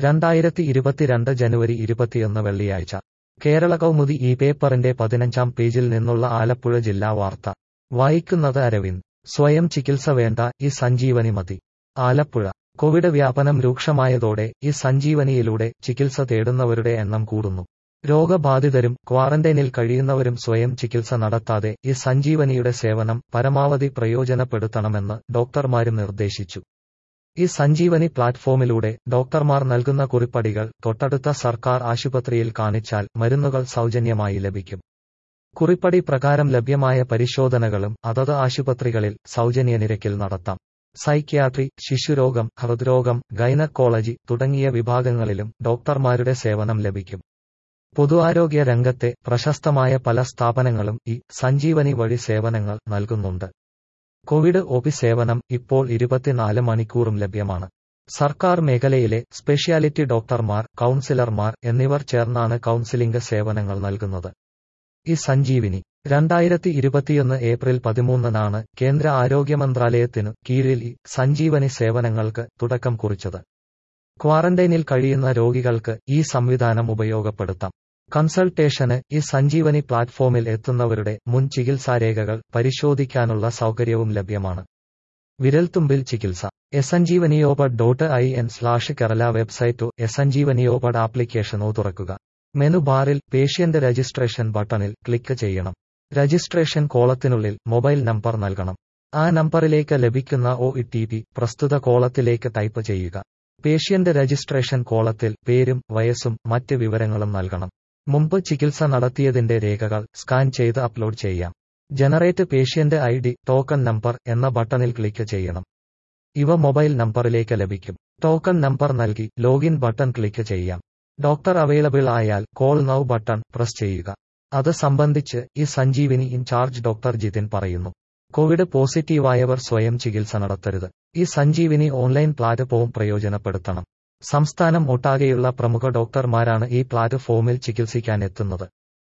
രണ്ടായിരത്തി ഇരുപത്തിരണ്ട് ജനുവരി ഇരുപത്തിയൊന്ന് വെള്ളിയാഴ്ച കേരള കൗമുദി ഈ പേപ്പറിന്റെ പതിനഞ്ചാം പേജിൽ നിന്നുള്ള ആലപ്പുഴ ജില്ലാ വാർത്ത വായിക്കുന്നത് അരവിന്ദ് സ്വയം ചികിത്സ വേണ്ട ഈ സഞ്ജീവനി മതി ആലപ്പുഴ കോവിഡ് വ്യാപനം രൂക്ഷമായതോടെ ഈ സഞ്ജീവനിയിലൂടെ ചികിത്സ തേടുന്നവരുടെ എണ്ണം കൂടുന്നു രോഗബാധിതരും ക്വാറന്റൈനിൽ കഴിയുന്നവരും സ്വയം ചികിത്സ നടത്താതെ ഈ സഞ്ജീവനിയുടെ സേവനം പരമാവധി പ്രയോജനപ്പെടുത്തണമെന്ന് ഡോക്ടർമാരും നിർദ്ദേശിച്ചു ഈ സഞ്ജീവനി പ്ലാറ്റ്ഫോമിലൂടെ ഡോക്ടർമാർ നൽകുന്ന കുറിപ്പടികൾ തൊട്ടടുത്ത സർക്കാർ ആശുപത്രിയിൽ കാണിച്ചാൽ മരുന്നുകൾ സൗജന്യമായി ലഭിക്കും കുറിപ്പടി പ്രകാരം ലഭ്യമായ പരിശോധനകളും അതത് ആശുപത്രികളിൽ സൗജന്യ നിരക്കിൽ നടത്താം സൈക്യാട്രി ശിശുരോഗം ഹൃദ്രോഗം ഗൈനക്കോളജി തുടങ്ങിയ വിഭാഗങ്ങളിലും ഡോക്ടർമാരുടെ സേവനം ലഭിക്കും പൊതുആരോഗ്യ രംഗത്തെ പ്രശസ്തമായ പല സ്ഥാപനങ്ങളും ഈ സഞ്ജീവനി വഴി സേവനങ്ങൾ നൽകുന്നുണ്ട് കോവിഡ് ഒപി സേവനം ഇപ്പോൾ ഇരുപത്തിനാല് മണിക്കൂറും ലഭ്യമാണ് സർക്കാർ മേഖലയിലെ സ്പെഷ്യാലിറ്റി ഡോക്ടർമാർ കൗൺസിലർമാർ എന്നിവർ ചേർന്നാണ് കൗൺസിലിംഗ് സേവനങ്ങൾ നൽകുന്നത് ഈ സഞ്ജീവിനി രണ്ടായിരത്തി ഇരുപത്തിയൊന്ന് ഏപ്രിൽ പതിമൂന്നിനാണ് കേന്ദ്ര ആരോഗ്യ മന്ത്രാലയത്തിനു കീഴിൽ ഈ സഞ്ജീവനി സേവനങ്ങൾക്ക് തുടക്കം കുറിച്ചത് ക്വാറന്റൈനിൽ കഴിയുന്ന രോഗികൾക്ക് ഈ സംവിധാനം ഉപയോഗപ്പെടുത്താം കൺസൾട്ടേഷന് ഈ സഞ്ജീവനി പ്ലാറ്റ്ഫോമിൽ എത്തുന്നവരുടെ മുൻ ചികിത്സാരേഖകൾ പരിശോധിക്കാനുള്ള സൗകര്യവും ലഭ്യമാണ് വിരൽത്തുമ്പിൽ ചികിത്സ eSanjeevaniOPD dot I N slash Kerala വെബ്സൈറ്റോ എസഞ്ജീവനിയോപഡ് ആപ്ലിക്കേഷനോ തുറക്കുക മെനു ബാറിൽ പേഷ്യന്റ് രജിസ്ട്രേഷൻ ബട്ടണിൽ ക്ലിക്ക് ചെയ്യണം രജിസ്ട്രേഷൻ കോളത്തിനുള്ളിൽ മൊബൈൽ നമ്പർ നൽകണം ആ നമ്പറിലേക്ക് ലഭിക്കുന്ന ഒ പ്രസ്തുത കോളത്തിലേക്ക് ടൈപ്പ് ചെയ്യുക പേഷ്യന്റ് രജിസ്ട്രേഷൻ കോളത്തിൽ പേരും വയസ്സും മറ്റ് വിവരങ്ങളും നൽകണം മുമ്പ് ചികിത്സ നടത്തിയതിന്റെ രേഖകൾ സ്കാൻ ചെയ്ത് അപ്ലോഡ് ചെയ്യാം generate patient I D token number എന്ന ബട്ടണിൽ ക്ലിക്ക് ചെയ്യണം ഇവ മൊബൈൽ നമ്പറിലേക്ക് ലഭിക്കും ടോക്കൺ നമ്പർ നൽകി ലോഗിൻ ബട്ടൺ ക്ലിക്ക് ചെയ്യാം ഡോക്ടർ അവൈലബിൾ ആയാൽ കോൾ നൗ ബട്ടൺ പ്രസ് ചെയ്യുക അത് സംബന്ധിച്ച് ഈ സഞ്ജീവിനി ഇൻചാർജ് ഡോക്ടർ ജിതിൻ പറയുന്നു കോവിഡ് പോസിറ്റീവായവർ സ്വയം ചികിത്സ നടത്തരുത് ഈ സഞ്ജീവിനി ഓൺലൈൻ പ്ലാറ്റ്ഫോം പ്രയോജനപ്പെടുത്തണം സംസ്ഥാനം ഒട്ടാകെയുള്ള പ്രമുഖ ഡോക്ടർമാരാണ് ഈ പ്ലാറ്റ്ഫോമിൽ ചികിത്സിക്കാൻ എത്തുന്നത്